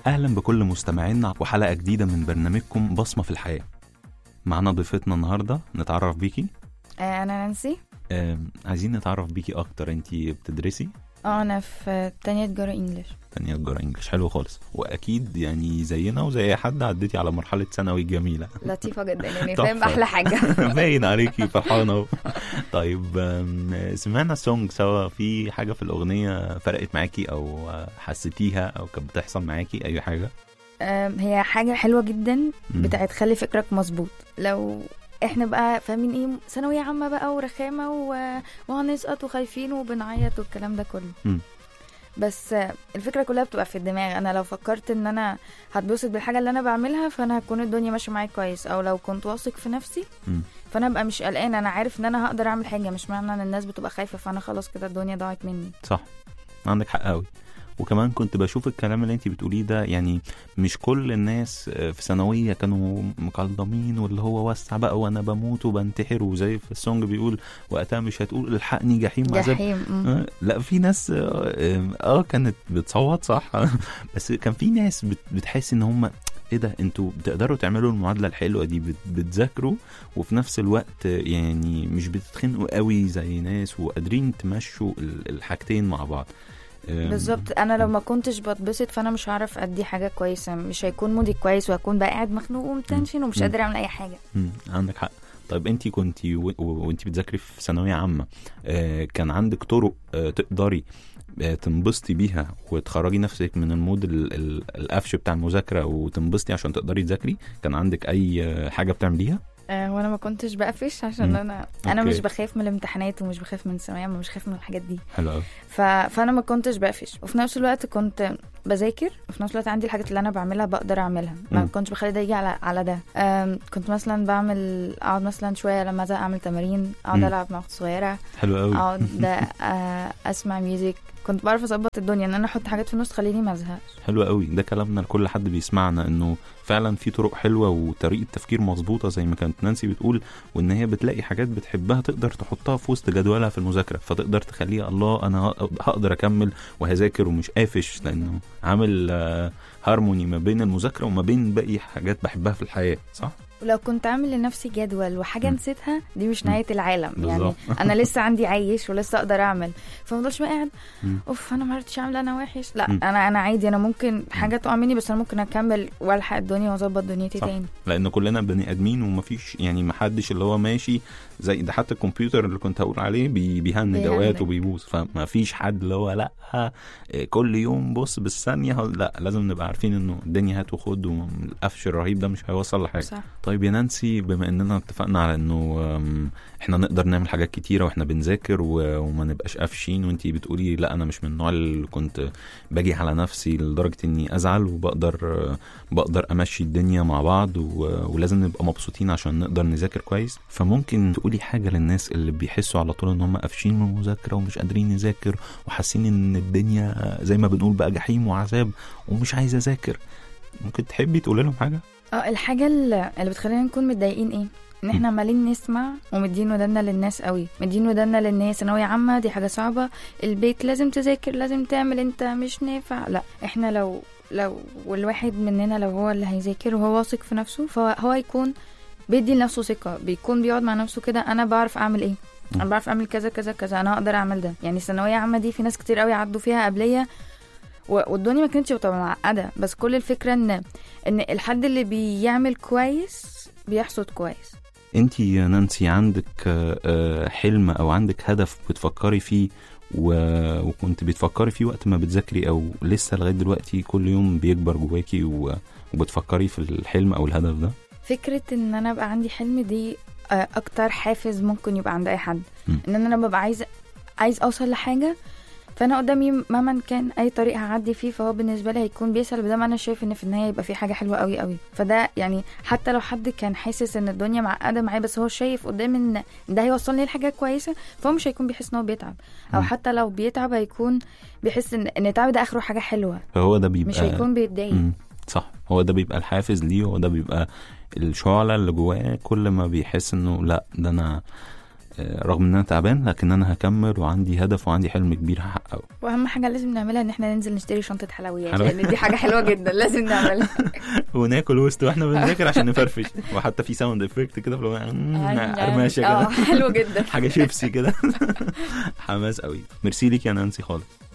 أهلا بكل مستمعينا وحلقة جديدة من برنامجكم بصمة في الحياة معنا ضيفتنا النهاردة نتعرف بيكي آه، انا نانسي آه عايزين نتعرف بيكي أكتر انتي بتدرسي اه انا في تانية تجارة انجلش تانية تجارة انجلش حلو خالص وأكيد يعني زينا وزي أي حد عديتي على مرحلة ثانوي جميلة لطيفة جدا يعني تحفة. فاهم احلى حاجة باين عليكي فرحانة أهو. طيب آم، سمعنا سونج سوا في حاجة في الأغنية فرقت معاكي أو آه، حسيتيها أو كانت بتحصل معاكي أي حاجة آم، هي حاجة حلوة جدا مم. بتاعت خلي فكرك مظبوط لو احنا بقى فاهمين ايه ثانوية عامة بقى ورخامة و... وهنسقط وخايفين وبنعيط والكلام ده كله مم. بس آه، الفكرة كلها بتبقى في الدماغ انا لو فكرت ان انا هتبسط بالحاجة اللي انا بعملها فانا هتكون الدنيا ماشية معايا كويس او لو كنت واثق في نفسي مم. فانا ابقى مش قلقان انا عارف ان انا هقدر اعمل حاجة مش معنى ان الناس بتبقى خايفة فانا خلاص كده الدنيا ضاعت مني صح عندك حق قوي وكمان كنت بشوف الكلام اللي انت بتقوليه ده يعني مش كل الناس آه، في ثانويه كانوا مقلدمين واللي هو وسع بقى وانا بموت وبنتحر وزي في السونج بيقول وقتها مش هتقول الحقني جحيم عذاب جحيم مم. آه، لا في ناس اه آه، آه، كانت بتصوت صح بس كان في ناس بت- بتحس ان هم ايه ده انتوا بتقدروا تعملوا المعادله الحلوه دي بت- بتذاكروا وفي نفس الوقت آه، يعني مش بتتخنقوا قوي زي ناس وقادرين تمشوا ال- الحاجتين مع بعض آم، بالظبط انا لو ما كنتش بتبسط فانا مش هعرف ادي حاجه كويسه مش هيكون مودي كويس وهكون بقى قاعد مخنوق ومتنشن ومش مم. قادر اعمل اي حاجه مم، عندك حق طيب انت كنت وانت بتذاكري في ثانويه عامه آه، كان عندك طرق آه، تقدري آه، تنبسطي بيها وتخرجي نفسك من المود ال- ال- القفش بتاع المذاكره وتنبسطي عشان تقدري تذاكري كان عندك اي آه، حاجه بتعمليها أه وانا ما كنتش بقفش عشان مم. انا انا أوكي. مش بخاف من الامتحانات ومش بخاف من الثانويه عامة، مش بخاف من الحاجات دي حلو قوي ف... فانا ما كنتش بقفش وفي نفس الوقت كنت بذاكر وفي نفس الوقت عندي الحاجات اللي انا بعملها بقدر اعملها ما مم. كنتش بخلي ده يجي على على ده أم، كنت مثلا بعمل اقعد مثلا شويه لما ازهق اعمل تمارين اقعد مم. العب مع اخت صغيره حلو قوي اقعد آه، اسمع ميوزك كنت بعرف اظبط الدنيا ان انا احط حاجات في النص تخليني ما ازهقش حلو قوي ده كلامنا لكل حد بيسمعنا انه فعلا في طرق حلوه وطريقه تفكير مظبوطه زي ما كانت نانسي بتقول وان هي بتلاقي حاجات بتحبها تقدر تحطها في وسط جدولها في المذاكره فتقدر تخليها الله انا ه- هقدر اكمل وهذاكر ومش قافش لانه عامل آه، هارموني ما بين المذاكره وما بين باقي حاجات بحبها في الحياه صح ولو كنت عامل لنفسي جدول وحاجه مم. نسيتها دي مش مم. نهايه العالم يعني بالظبط. انا لسه عندي عايش ولسه اقدر اعمل فما افضلش بقى قاعد مم. اوف انا ما عرفتش اعمل انا وحش لا مم. انا انا عادي انا ممكن حاجه تقع مني بس انا ممكن اكمل والحق الدنيا واظبط دنيتي صح. تاني لان كلنا بني ادمين ومفيش يعني محدش اللي هو ماشي زي ده حتى الكمبيوتر اللي كنت هقول عليه بي بيهنج بيهنج. اوقات وبيبوظ فما فيش حد اللي هو لا إيه، كل يوم بص بالثانيه ه- لا لازم نبقى عارفين انه الدنيا هات وخد والقفش الرهيب ده مش هيوصل لحاجه صح طيب يا نانسي بما اننا اتفقنا على انه أم، احنا نقدر نعمل حاجات كتيره واحنا بنذاكر و- وما نبقاش قافشين وانتي بتقولي لا انا مش من النوع اللي كنت باجي على نفسي لدرجه اني ازعل وبقدر بقدر امشي الدنيا مع بعض و- ولازم نبقى مبسوطين عشان نقدر نذاكر كويس فممكن تقولي حاجه للناس اللي بيحسوا على طول ان هم قافشين من المذاكره ومش قادرين نذاكر وحاسين ان الدنيا زي ما بنقول بقى جحيم وعذاب ومش عايز اذاكر ممكن تحبي تقولي لهم حاجه اه الحاجه اللي اللي بتخلينا نكون متضايقين ايه ان احنا عمالين نسمع ومدين ودنا للناس قوي مدين ودنا للناس ثانويه عامه دي حاجه صعبه البيت لازم تذاكر لازم تعمل انت مش نافع لا احنا لو لو والواحد مننا لو هو اللي هيذاكر وهو واثق في نفسه فهو يكون بيدي لنفسه ثقه بيكون بيقعد مع نفسه كده انا بعرف اعمل ايه انا بعرف اعمل كذا كذا كذا انا هقدر اعمل ده يعني الثانويه عامه دي في ناس كتير قوي عدوا فيها قبليه و- والدنيا ما كانتش بتبقى معقده بس كل الفكره ان ان الحد اللي بيعمل كويس بيحصد كويس انت يا نانسي عندك آه، آه، حلم او عندك هدف بتفكري فيه و... وكنت بتفكري فيه وقت ما بتذاكري او لسه لغايه دلوقتي كل يوم بيكبر جواكي و... وبتفكري في الحلم او الهدف ده فكره ان انا ابقى عندي حلم دي آه، اكتر حافز ممكن يبقى عند اي حد م. ان انا لما ببقى عايز عايز اوصل لحاجه فانا قدامي مهما كان اي طريق هعدي فيه فهو بالنسبه لي هيكون بيسهل بدل ما انا شايف ان في النهايه يبقى في حاجه حلوه قوي قوي فده يعني حتى لو حد كان حاسس ان الدنيا معقده معاه بس هو شايف قدام ان ده هيوصلني لحاجه كويسه فهو مش هيكون بيحس ان هو بيتعب او مم. حتى لو بيتعب هيكون بيحس ان ان التعب ده اخره حاجه حلوه فهو ده بيبقى مش هيكون بيتضايق مم. صح هو ده بيبقى الحافز ليه هو ده بيبقى الشعلة اللي جواه كل ما بيحس انه لا ده انا آه، رغم ان انا تعبان لكن انا هكمل وعندي هدف وعندي حلم كبير هحققه واهم حاجه لازم نعملها ان احنا ننزل نشتري شنطه حلويات حلويات. لان دي حاجه حلوه جدا لازم نعملها وناكل وسط واحنا بنذاكر عشان نفرفش وحتى في ساوند افكت كده في قرمشه اه كده حلو جدا حاجه شيبسي كده حماس قوي ميرسي ليك يا نانسي خالص